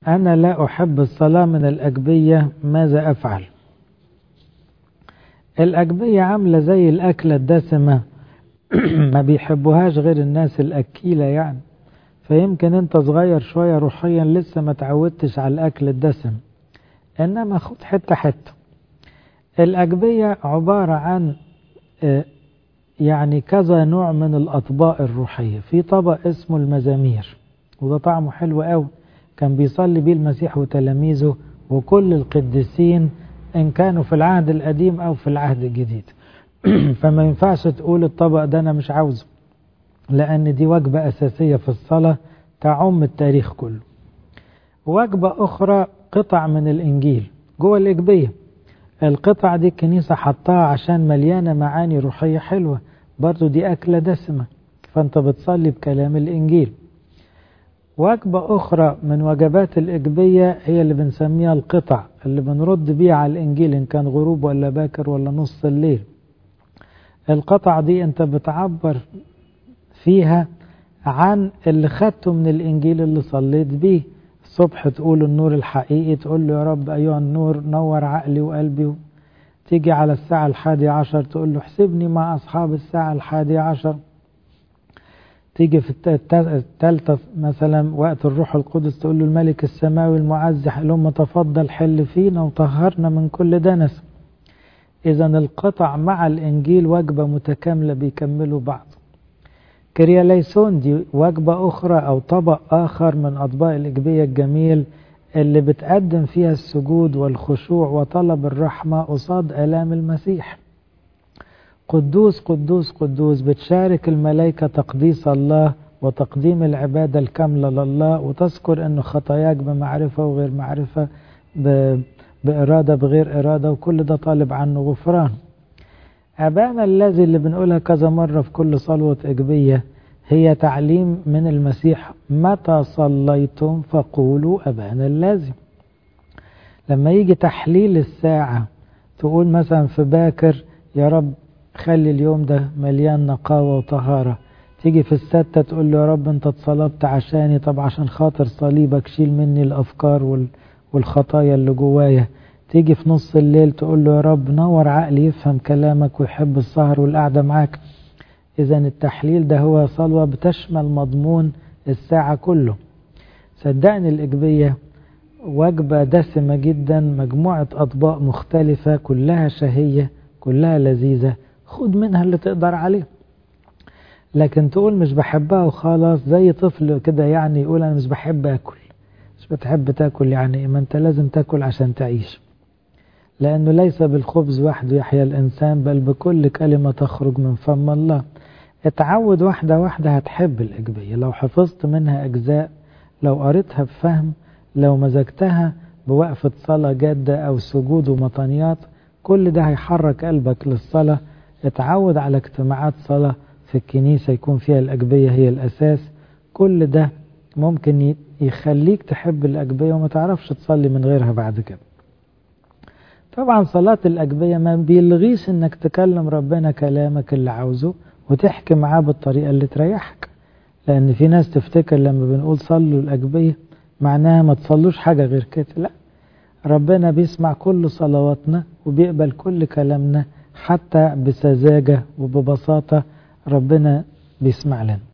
أنا لا أحب الصلاة من الأجبية ماذا أفعل الأجبية عاملة زي الأكلة الدسمة ما بيحبوهاش غير الناس الأكيلة يعني فيمكن أنت صغير شوية روحيا لسه ما تعودتش على الأكل الدسم إنما خد حتة حتة الأجبية عبارة عن يعني كذا نوع من الأطباق الروحية في طبق اسمه المزامير وده طعمه حلو قوي كان بيصلي بيه المسيح وتلاميذه وكل القديسين إن كانوا في العهد القديم أو في العهد الجديد فما ينفعش تقول الطبق ده أنا مش عاوزه لأن دي وجبة أساسية في الصلاة تعم التاريخ كله وجبة أخرى قطع من الإنجيل جوه الإجبية القطع دي الكنيسة حطها عشان مليانة معاني روحية حلوة برضو دي أكلة دسمة فأنت بتصلي بكلام الإنجيل وجبة أخرى من وجبات الإجبية هي اللي بنسميها القطع اللي بنرد بيها على الإنجيل إن كان غروب ولا باكر ولا نص الليل القطع دي أنت بتعبر فيها عن اللي خدته من الإنجيل اللي صليت بيه الصبح تقول النور الحقيقي تقول له يا رب أيها النور نور عقلي وقلبي تيجي على الساعة الحادية عشر تقول له احسبني مع أصحاب الساعة الحادية عشر تيجي في الثالثة مثلا وقت الروح القدس تقول له الملك السماوي المعزح اللهم تفضل حل فينا وطهرنا من كل دنس إذا القطع مع الإنجيل وجبة متكاملة بيكملوا بعض كرياليسون دي وجبة أخرى أو طبق آخر من أطباق الإجبية الجميل اللي بتقدم فيها السجود والخشوع وطلب الرحمة قصاد آلام المسيح قدوس قدوس قدوس بتشارك الملائكة تقديس الله وتقديم العبادة الكاملة لله وتذكر أنه خطاياك بمعرفة وغير معرفة بإرادة بغير إرادة وكل ده طالب عنه غفران أبانا الذي اللي بنقولها كذا مرة في كل صلوة إجبية هي تعليم من المسيح متى صليتم فقولوا أبانا الذي لما يجي تحليل الساعة تقول مثلا في باكر يا رب خلي اليوم ده مليان نقاوة وطهارة تيجي في الستة تقول له يا رب انت اتصلبت عشاني طب عشان خاطر صليبك شيل مني الأفكار والخطايا اللي جوايا تيجي في نص الليل تقول له يا رب نور عقلي يفهم كلامك ويحب السهر والقعدة معاك إذا التحليل ده هو صلوة بتشمل مضمون الساعة كله صدقني الإجبية وجبة دسمة جدا مجموعة أطباق مختلفة كلها شهية كلها لذيذة خد منها اللي تقدر عليه لكن تقول مش بحبها وخلاص زي طفل كده يعني يقول أنا مش بحب أكل مش بتحب تاكل يعني ما أنت لازم تاكل عشان تعيش لأنه ليس بالخبز وحده يحيا الإنسان بل بكل كلمة تخرج من فم الله اتعود واحدة واحدة هتحب الإجبية لو حفظت منها أجزاء لو قريتها بفهم لو مزجتها بوقفة صلاة جادة أو سجود ومطانيات كل ده هيحرك قلبك للصلاة اتعود على اجتماعات صلاة في الكنيسة يكون فيها الأجبية هي الأساس كل ده ممكن يخليك تحب الأجبية وما تعرفش تصلي من غيرها بعد كده طبعا صلاة الأجبية ما بيلغيش انك تكلم ربنا كلامك اللي عاوزه وتحكي معاه بالطريقة اللي تريحك لأن في ناس تفتكر لما بنقول صلوا الأجبية معناها ما تصلوش حاجة غير كده لا ربنا بيسمع كل صلواتنا وبيقبل كل كلامنا حتى بسذاجة وببساطة ربنا بيسمع لنا